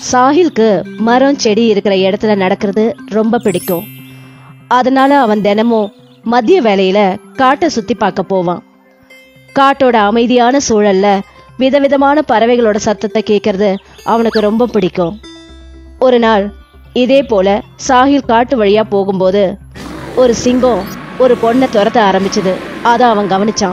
சாஹிலுக்கு மரம் செடி இருக்கிற இடத்துல நடக்கிறது ரொம்ப பிடிக்கும் அதனால அவன் தினமும் மதிய வேளையில காட்டை சுத்தி பார்க்க போவான் காட்டோட அமைதியான சூழல்ல விதவிதமான பறவைகளோட சத்தத்தை கேட்கறது அவனுக்கு ரொம்ப பிடிக்கும் ஒரு நாள் இதே போல சாஹில் காட்டு வழியா போகும்போது ஒரு சிங்கம் ஒரு பொண்ணை துரத்த ஆரம்பிச்சது அதை அவன் கவனிச்சான்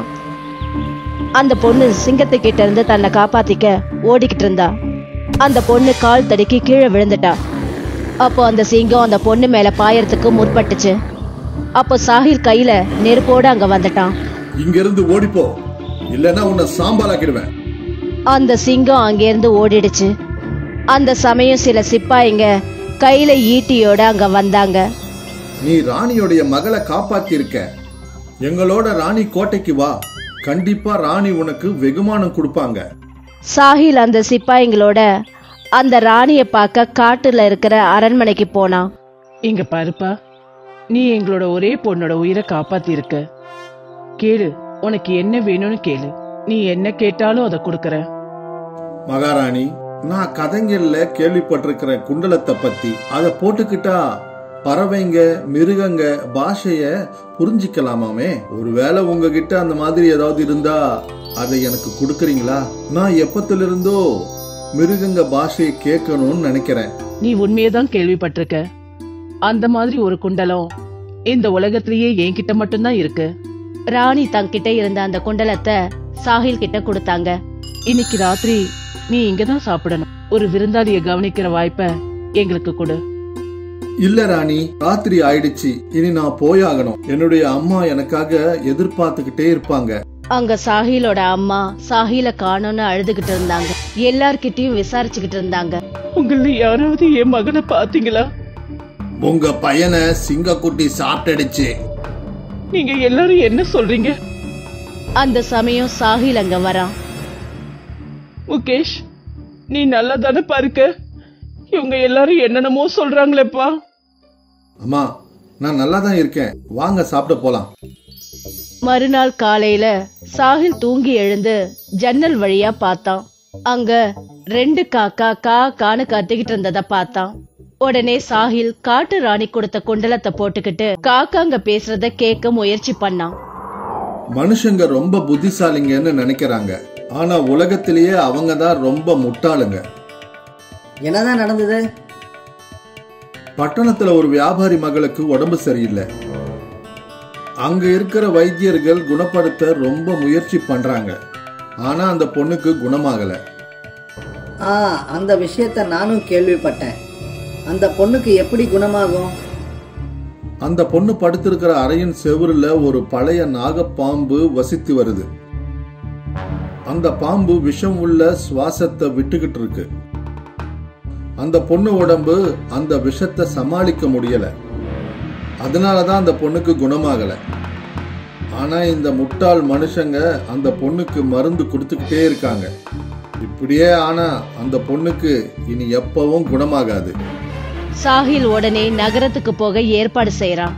அந்த பொண்ணு சிங்கத்தை கிட்ட இருந்து தன்னை காப்பாத்திக்க ஓடிக்கிட்டு இருந்தா அந்த பொண்ணு கால் தடுக்கி கீழே விழுந்துட்டா அப்போ அந்த சிங்கம் அந்த பொண்ணு மேல பாயறதுக்கு முற்பட்டுச்சு அப்போ சாஹில் கையில நெருப்போட அங்க வந்துட்டான் இங்க இருந்து ஓடிப்போ இல்லைன்னா உன்னை சாம்பலாக்கிடுவேன் அந்த சிங்கம் அங்கேருந்து ஓடிடுச்சு அந்த சமயம் சில சிப்பாயிங்க கையில ஈட்டியோட அங்க வந்தாங்க நீ ராணியோடைய மகளை காப்பாத்தி இருக்க எங்களோட ராணி கோட்டைக்கு வா கண்டிப்பா ராணி உனக்கு வெகுமானம் கொடுப்பாங்க சாஹில் அந்த சிப்பாயிங்களோட அந்த ராணிய பார்க்க காட்டுல இருக்கிற அரண்மனைக்கு போனான் இங்க பாருப்பா நீ எங்களோட ஒரே பொண்ணோட உயிரை காப்பாத்தி இருக்க கேளு உனக்கு என்ன வேணும்னு கேளு நீ என்ன கேட்டாலும் அதை கொடுக்கறேன் மகாராணி நான் கதைங்கள்ல கேள்விப்பட்டிருக்கிற குண்டலத்தை பத்தி அதை போட்டுக்கிட்டா பறவைங்க மிருகங்க பாஷைய புரிஞ்சிக்கலாமாமே ஒருவேளை உங்ககிட்ட அந்த மாதிரி ஏதாவது இருந்தா அதை எனக்கு கொடுக்கறீங்களா நான் எப்பத்துல இருந்தோ மிருகங்க பாஷையை கேட்கணும்னு நினைக்கிறேன் நீ உண்மையதான் கேள்விப்பட்டிருக்க அந்த மாதிரி ஒரு குண்டலம் இந்த உலகத்திலேயே என்கிட்ட மட்டும்தான் இருக்கு ராணி தங்கிட்ட இருந்த அந்த குண்டலத்தை சாஹில் கிட்ட கொடுத்தாங்க இன்னைக்கு ராத்திரி நீ இங்கதான் சாப்பிடணும் ஒரு விருந்தாளிய கவனிக்கிற வாய்ப்ப எங்களுக்கு கொடு இல்ல ராணி ராத்திரி ஆயிடுச்சு இனி நான் போயாகணும் என்னுடைய அம்மா எனக்காக எதிர்பார்த்துக்கிட்டே இருப்பாங்க அங்க சாஹிலோட அம்மா சாஹில காணோம்னு அழுதுகிட்டு இருந்தாங்க எல்லார்கிட்டயும் விசாரிச்சுக்கிட்டு இருந்தாங்க உங்கள யாராவது என் மகனை பாத்தீங்களா உங்க பையனை சிங்கக்குட்டி சாப்பிட்டுடுச்சு நீங்க எல்லாரும் என்ன சொல்றீங்க அந்த சமயம் சாஹில் அங்க வரான் முகேஷ் நீ நல்லா தானே பாருக்க இவங்க எல்லாரும் என்னென்னமோ சொல்றாங்களேப்பா அம்மா நான் நல்லா தான் இருக்கேன் வாங்க சாப்பிட போலாம் மறுநாள் காலையில சாஹில் தூங்கி எழுந்து ஜன்னல் வழியா பார்த்தான் அங்க ரெண்டு காக்கா கா கான்னு கத்திக்கிட்டு இருந்தத பார்த்தான் உடனே சாஹில் காட்டு ராணி கொடுத்த குண்டலத்தை போட்டுக்கிட்டு காக்காங்க பேசுறத கேட்க முயற்சி பண்ணான் மனுஷங்க ரொம்ப புத்திசாலிங்கன்னு நினைக்கிறாங்க ஆனா உலகத்திலேயே அவங்க தான் ரொம்ப முட்டாளுங்க என்னதான் நடந்தது பட்டணத்துல ஒரு வியாபாரி மகளுக்கு உடம்பு சரியில்லை அங்க இருக்கிற வைத்தியர்கள் குணப்படுத்த ரொம்ப முயற்சி பண்றாங்க ஆனா அந்த பொண்ணுக்கு குணமாகல ஆ அந்த விஷயத்த நானும் கேள்விப்பட்டேன் அந்த பொண்ணுக்கு எப்படி குணமாகும் அந்த பொண்ணு படுத்திருக்கிற அறையின் செவுருல ஒரு பழைய நாகப்பாம்பு வசித்து வருது அந்த பாம்பு விஷம் உள்ள சுவாசத்தை விட்டுக்கிட்டு இருக்கு அந்த பொண்ணு உடம்பு அந்த விஷத்தை சமாளிக்க முடியல அதனாலதான் அந்த பொண்ணுக்கு குணமாகல ஆனா இந்த முட்டாள் மனுஷங்க அந்த பொண்ணுக்கு மருந்து கொடுத்துக்கிட்டே இருக்காங்க இப்படியே ஆனா அந்த பொண்ணுக்கு இனி எப்பவும் குணமாகாது சாஹில் உடனே நகரத்துக்கு போக ஏற்பாடு செய்யறான்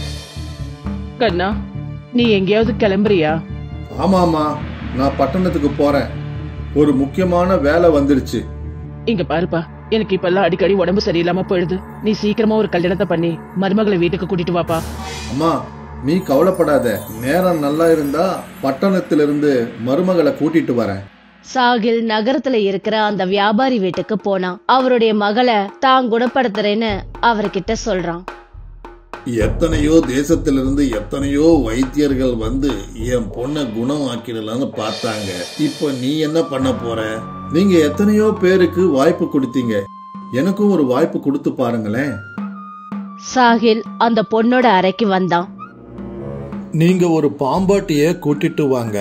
கண்ணா நீ எங்கேயாவது கிளம்புறியா ஆமாமா நான் பட்டணத்துக்கு போறேன் ஒரு முக்கியமான வேலை வந்துருச்சு இங்க பாருப்பா எனக்கு இப்பெல்லாம் அடிக்கடி உடம்பு சரியில்லாம போயிடுது நீ சீக்கிரமா ஒரு கல்யாணத்தை பண்ணி மருமகளை வீட்டுக்கு கூட்டிட்டு வாப்பா அம்மா நீ கவலைப்படாத நேரம் நல்லா இருந்தா பட்டணத்திலிருந்து மருமகளை கூட்டிட்டு வரேன் சாகில் நகரத்துல இருக்கிற அந்த வியாபாரி வீட்டுக்கு போனான் அவருடைய மகளை தான் குணப்படுத்துறேன்னு அவர்கிட்ட சொல்றான் எத்தனையோ தேசத்திலிருந்து எத்தனையோ வைத்தியர்கள் வந்து என் பொண்ணை குணம் ஆக்கிடலாம்னு பார்த்தாங்க இப்போ நீ என்ன பண்ண போற நீங்க எத்தனையோ பேருக்கு வாய்ப்பு கொடுத்தீங்க எனக்கும் ஒரு வாய்ப்பு கொடுத்து பாருங்களேன் சாகில் அந்த பொண்ணோட அறைக்கு வந்தான் நீங்க ஒரு பாம்பாட்டிய கூட்டிட்டு வாங்க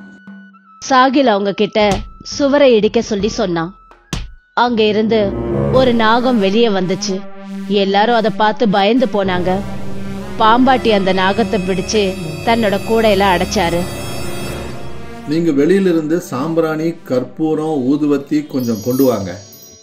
சாகில் அவங்க கிட்ட சுவரை இடிக்க சொல்லி சொன்னான் அங்க இருந்து ஒரு நாகம் வெளியே வந்துச்சு எல்லாரும் அதை பார்த்து பயந்து போனாங்க பாம்பாட்டி அந்த நாகத்தை பிடிச்சு தன்னோட கூடையில அடைச்சாரு நீங்க வெளியிலிருந்து சாம்பிராணி கற்பூரம் ஊதுவத்தி கொஞ்சம் கொண்டு வாங்க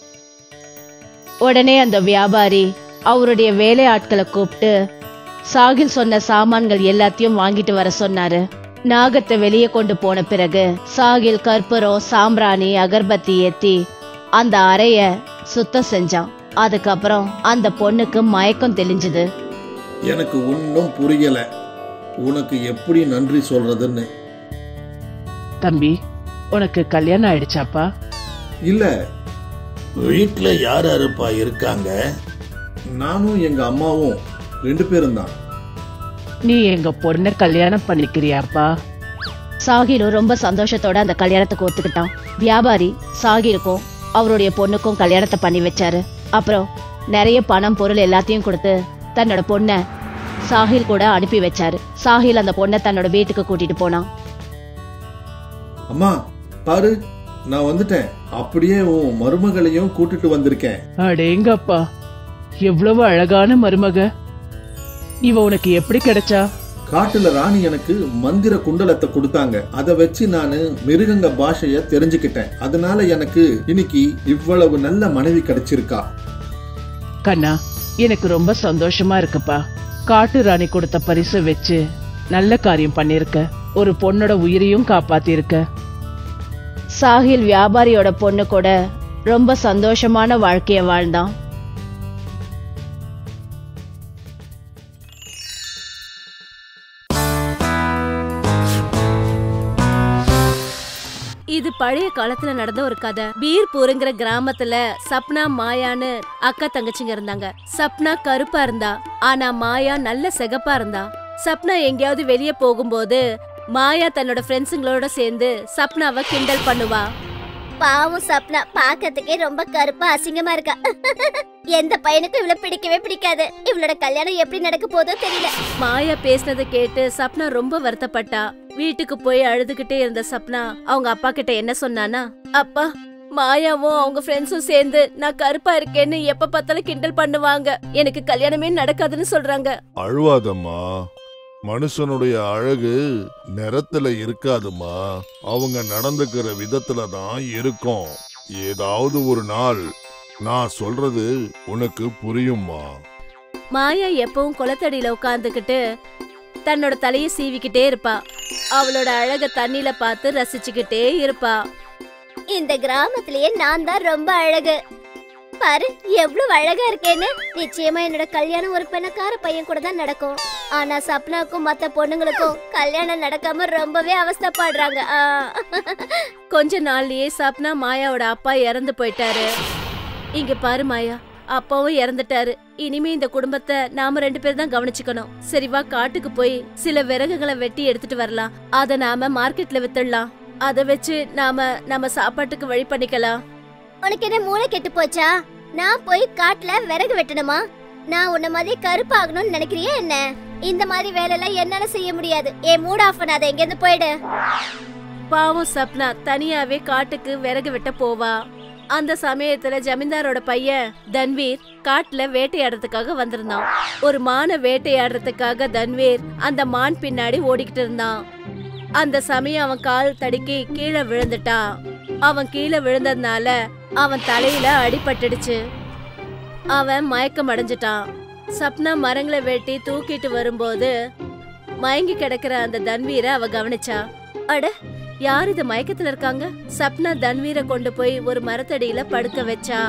உடனே அந்த வியாபாரி அவருடைய வேலை ஆட்களை கூப்பிட்டு சாகில் சொன்ன சாமான்கள் எல்லாத்தையும் வாங்கிட்டு வர சொன்னாரு நாகத்தை வெளியே கொண்டு போன பிறகு சாகில் கற்பூரம் சாம்பிராணி அகர்பத்தி ஏத்தி அந்த அறைய சுத்தம் செஞ்சான் அதுக்கப்புறம் அந்த பொண்ணுக்கு மயக்கம் தெளிஞ்சது எனக்கு ஒன்றும் புரியல உனக்கு எப்படி நன்றி சொல்றதுன்னு தம்பி உனக்கு கல்யாணம் ஆயிடுச்சாப்பா இல்ல வீட்டுல யார் யாருப்பா இருக்காங்க நானும் எங்க அம்மாவும் ரெண்டு பேரும் தான் நீ எங்க பொண்ணை கல்யாணம் பண்ணிக்கிறியாப்பா சாகிலும் ரொம்ப சந்தோஷத்தோட அந்த கல்யாணத்துக்கு ஒத்துக்கிட்டான் வியாபாரி சாகிருக்கும் அவருடைய பொண்ணுக்கும் கல்யாணத்தை பண்ணி வச்சாரு அப்புறம் நிறைய பணம் பொருள் எல்லாத்தையும் கொடுத்து தன்னோட பொண்ணை சாஹில் கூட அனுப்பி வச்சாரு சாஹில் அந்த பொண்ணை தன்னோட வீட்டுக்கு கூட்டிட்டு போனான் அம்மா பாரு நான் வந்துட்டேன் அப்படியே உன் மருமகளையும் கூட்டிட்டு வந்திருக்கேன் அடேங்கப்பா எவ்வளவு அழகான மருமக இவ உனக்கு எப்படி கிடைச்சா காட்டுல ராணி எனக்கு மந்திர குண்டலத்தை கொடுத்தாங்க அதை வச்சு நானு மிருகங்க பாஷைய தெரிஞ்சுக்கிட்டேன் அதனால எனக்கு இன்னைக்கு இவ்வளவு நல்ல மனைவி கிடைச்சிருக்கா கண்ணா எனக்கு ரொம்ப சந்தோஷமா இருக்குப்பா காட்டு ராணி கொடுத்த பரிசை வச்சு நல்ல காரியம் பண்ணிருக்க ஒரு பொண்ணோட உயிரையும் காப்பாத்திருக்க சாஹில் வியாபாரியோட பொண்ணு கூட ரொம்ப சந்தோஷமான வாழ்க்கைய வாழ்ந்தான் இது பழைய காலத்துல நடந்த ஒரு கதை பீர்பூருங்கிற கிராமத்துல சப்னா மாயான்னு அக்கா தங்கச்சிங்க இருந்தாங்க சப்னா கருப்பா இருந்தா ஆனா மாயா நல்ல சிகப்பா இருந்தா சப்னா எங்கேயாவது வெளிய போகும்போது மாயா தன்னோட ஃப்ரெண்ட்ஸுங்களோட சேர்ந்து சப்னாவை கிண்டல் பண்ணுவா பாவம் சப்னா பாக்கிறதுக்கே ரொம்ப கருப்பா அசிங்கமா இருக்கா எந்த பையனுக்கும் இவ்வளவு பிடிக்கவே பிடிக்காது இவளோட கல்யாணம் எப்படி நடக்க போதோ தெரியல மாயா பேசினதை கேட்டு சப்னா ரொம்ப வருத்தப்பட்டா வீட்டுக்கு போய் அழுதுகிட்டே இருந்த சப்னா அவங்க அப்பா கிட்ட என்ன சொன்னானா அப்பா மாயாவும் அவங்க ஃப்ரெண்ட்ஸும் சேர்ந்து நான் கருப்பா இருக்கேன்னு எப்ப பார்த்தாலும் கிண்டல் பண்ணுவாங்க எனக்கு கல்யாணமே நடக்காதுன்னு சொல்றாங்க அழுவாதம்மா மனுஷனுடைய அழகு நிறத்துல இருக்காதுமா அவங்க நடந்துக்கிற விதத்துல தான் இருக்கும் ஏதாவது ஒரு நாள் நான் சொல்றது உனக்கு புரியுமா மாயா எப்பவும் குளத்தடியில உட்கார்ந்துகிட்டு தன்னோட தலையை சீவிக்கிட்டே இருப்பா அவளோட அழக தண்ணில பார்த்து ரசிச்சுக்கிட்டே இருப்பா இந்த கிராமத்திலேயே நான் தான் ரொம்ப அழகு பாரு எவ்வளவு அழகா இருக்கேன்னு நிச்சயமா என்னோட கல்யாணம் ஒரு பெண்ணக்கார பையன் கூட தான் நடக்கும் ஆனா சப்னாக்கும் மத்த பொண்ணுங்களுக்கும் கல்யாணம் நடக்காம ரொம்பவே அவஸ்தைப்படுறாங்க ஆ. கொஞ்ச நாள்லயே சப்னா மாயாவோட அப்பா இறந்து போயிட்டாரு இங்க பாரு மாயா அப்பாவும் இறந்துட்டாரு இனிமே இந்த குடும்பத்தை நாம ரெண்டு பேரும் தான் கவனிச்சுக்கணும் சரி வா காட்டுக்கு போய் சில விறகுகளை வெட்டி எடுத்துட்டு வரலாம் அத நாம மார்க்கெட்ல வித்துடலாம் அத வச்சு நாம நம்ம சாப்பாட்டுக்கு வழி பண்ணிக்கலாம் உனக்கு என்ன மூளை கெட்டு போச்சா நான் போய் காட்டுல விறகு வெட்டணுமா நான் உன்ன மாதிரி கருப்பாகணும்னு நினைக்கிறியா என்ன இந்த மாதிரி வேலை எல்லாம் என்னால செய்ய முடியாது ஏ மூட் ஆஃப் பண்ணாத எங்க இருந்து போயிடு பாவம் சப்னா தனியாவே காட்டுக்கு விறகு வெட்ட போவா அந்த சமயத்துல ஜமீன்தாரோட பையன் தன்வீர் காட்டுல வேட்டையாடுறதுக்காக வந்திருந்தான் ஒரு மானை வேட்டையாடுறதுக்காக தன்வீர் அந்த மான் பின்னாடி ஓடிக்கிட்டு இருந்தான் அந்த சமயம் அவன் கால் தடுக்கி கீழே விழுந்துட்டான் அவன் கீழே விழுந்ததுனால அவன் தலையில அடிபட்டுடுச்சு அவன் மயக்கம் அடைஞ்சிட்டான் சப்னா மரங்களை வெட்டி தூக்கிட்டு வரும்போது மயங்கி கிடக்குற அந்த தன்வீரை அவ கவனிச்சா அட யார் இது மயக்கத்துல இருக்காங்க சப்னா தன்வீரை கொண்டு போய் ஒரு மரத்தடியில படுக்க வச்சா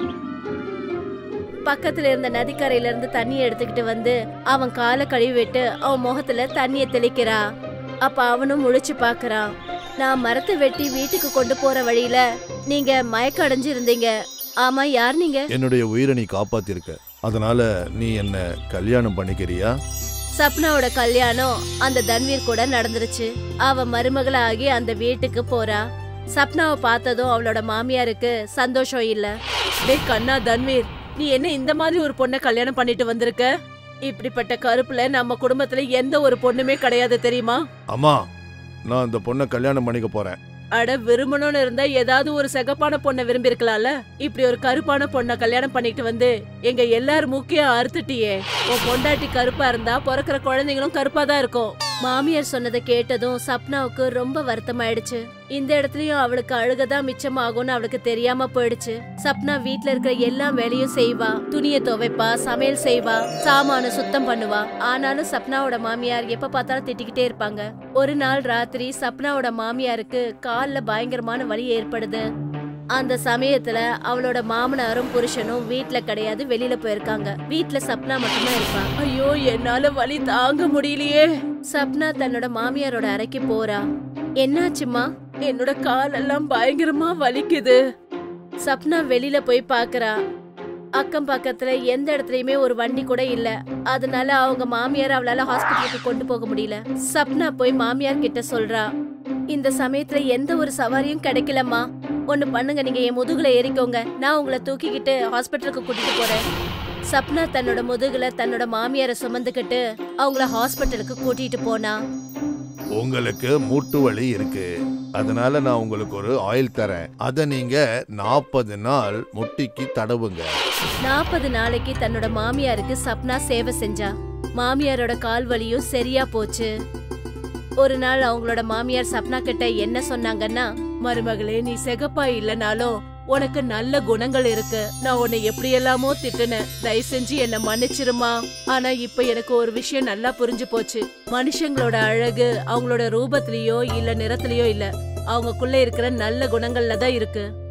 பக்கத்துல இருந்த நதிக்கரையில இருந்து தண்ணிய எடுத்துக்கிட்டு வந்து அவன் காலை கழுவி விட்டு அவன் முகத்துல தண்ணிய தெளிக்கிறா அப்ப அவனும் முழிச்சு பாக்குறான் நான் மரத்தை வெட்டி வீட்டுக்கு கொண்டு போற வழியில நீங்க மயக்கம் அடைஞ்சு இருந்தீங்க ஆமா யார் நீங்க என்னுடைய உயிரை நீ காப்பாத்திருக்க அதனால நீ என்ன கல்யாணம் பண்ணிக்கிறியா சப்னாவோட கல்யாணம் அந்த தன்வீர் கூட நடந்துருச்சு அவ மருமகளாகி அந்த வீட்டுக்கு போறா சப்னாவை பார்த்ததும் அவளோட மாமியாருக்கு சந்தோஷம் இல்ல டேய் கண்ணா தன்வீர் நீ என்ன இந்த மாதிரி ஒரு பொண்ணை கல்யாணம் பண்ணிட்டு வந்திருக்க இப்படிப்பட்ட கருப்புல நம்ம குடும்பத்துல எந்த ஒரு பொண்ணுமே கிடையாது தெரியுமா அம்மா நான் இந்த பொண்ணை கல்யாணம் பண்ணிக்க போறேன் அட விரும்பணும்னு இருந்தா ஏதாவது ஒரு சிகப்பான பொண்ணை விரும்பி இருக்கலாம்ல இப்படி ஒரு கருப்பான பொண்ணை கல்யாணம் பண்ணிட்டு வந்து எங்க எல்லாரும் முக்கியம் அறுத்துட்டியே உன் பொண்டாட்டி கருப்பா இருந்தா பிறக்கிற குழந்தைங்களும் கருப்பா தான் இருக்கும் மாமியார் சொன்னதை கேட்டதும் சப்னாவுக்கு ரொம்ப வருத்தமாயிடுச்சு இந்த இடத்துலயும் அவளுக்கு அழுகதான் மிச்சமாகும்னு அவளுக்கு தெரியாம போயிடுச்சு சப்னா வீட்ல இருக்கிற எல்லா வேலையும் செய்வா துணிய துவைப்பா சமையல் செய்வா சாமான சுத்தம் பண்ணுவா ஆனாலும் சப்னாவோட மாமியார் எப்ப பார்த்தாலும் திட்டிக்கிட்டே இருப்பாங்க ஒரு நாள் ராத்திரி சப்னாவோட மாமியாருக்கு கால்ல பயங்கரமான வலி ஏற்படுது அந்த சமயத்துல அவளோட மாமனாரும் புருஷனும் வீட்ல கிடையாது வெளியில போயிருக்காங்க வீட்ல சப்னா மட்டும்தான் இருப்பா ஐயோ என்னால வலி தாங்க முடியலையே சப்னா தன்னோட மாமியாரோட அறைக்கு போறா என்னாச்சுமா என்னோட காலெல்லாம் பயங்கரமா வலிக்குது சப்னா வெளியில போய் பாக்குறா அக்கம் பக்கத்துல எந்த இடத்துலயுமே ஒரு வண்டி கூட இல்ல அதனால அவங்க மாமியார் அவளால ஹாஸ்பிட்டலுக்கு கொண்டு போக முடியல சப்னா போய் மாமியார் கிட்ட சொல்றா இந்த சமயத்துல எந்த ஒரு சவாரியும் கிடைக்கலம்மா ஒண்ணு பண்ணுங்க நீங்க என் முதுகுல ஏறிக்கோங்க நான் உங்களை தூக்கிக்கிட்டு ஹாஸ்பிட்டலுக்கு கூட்டிட்டு போறேன் சப்னா தன்னோட முதுகுல தன்னோட மாமியாரை சுமந்துக்கிட்டு அவங்கள ஹாஸ்பிட்டலுக்கு கூட்டிட்டு போனா உங்களுக்கு மூட்டு வலி இருக்கு அதனால நான் உங்களுக்கு ஒரு ஆயில் தரேன் அதை நீங்க நாற்பது நாள் முட்டிக்கு தடவுங்க நாற்பது நாளைக்கு தன்னோட மாமியாருக்கு சப்னா சேவை செஞ்சா மாமியாரோட கால் வலியும் சரியா போச்சு ஒரு நாள் அவங்களோட மாமியார் சப்னா கிட்ட என்ன சொன்னாங்கன்னா மருமகளே நீ செகப்பா இல்லனாலும் உனக்கு நல்ல குணங்கள் இருக்கு நான் உன்னை எப்படி எல்லாமோ திட்டுனேன் தயவு செஞ்சு என்ன மன்னிச்சிருமா ஆனா இப்ப எனக்கு ஒரு விஷயம் நல்லா புரிஞ்சு போச்சு மனுஷங்களோட அழகு அவங்களோட ரூபத்திலயோ இல்ல நிறத்திலயோ இல்ல அவங்கக்குள்ள இருக்கிற நல்ல குணங்கள்ல தான் இருக்கு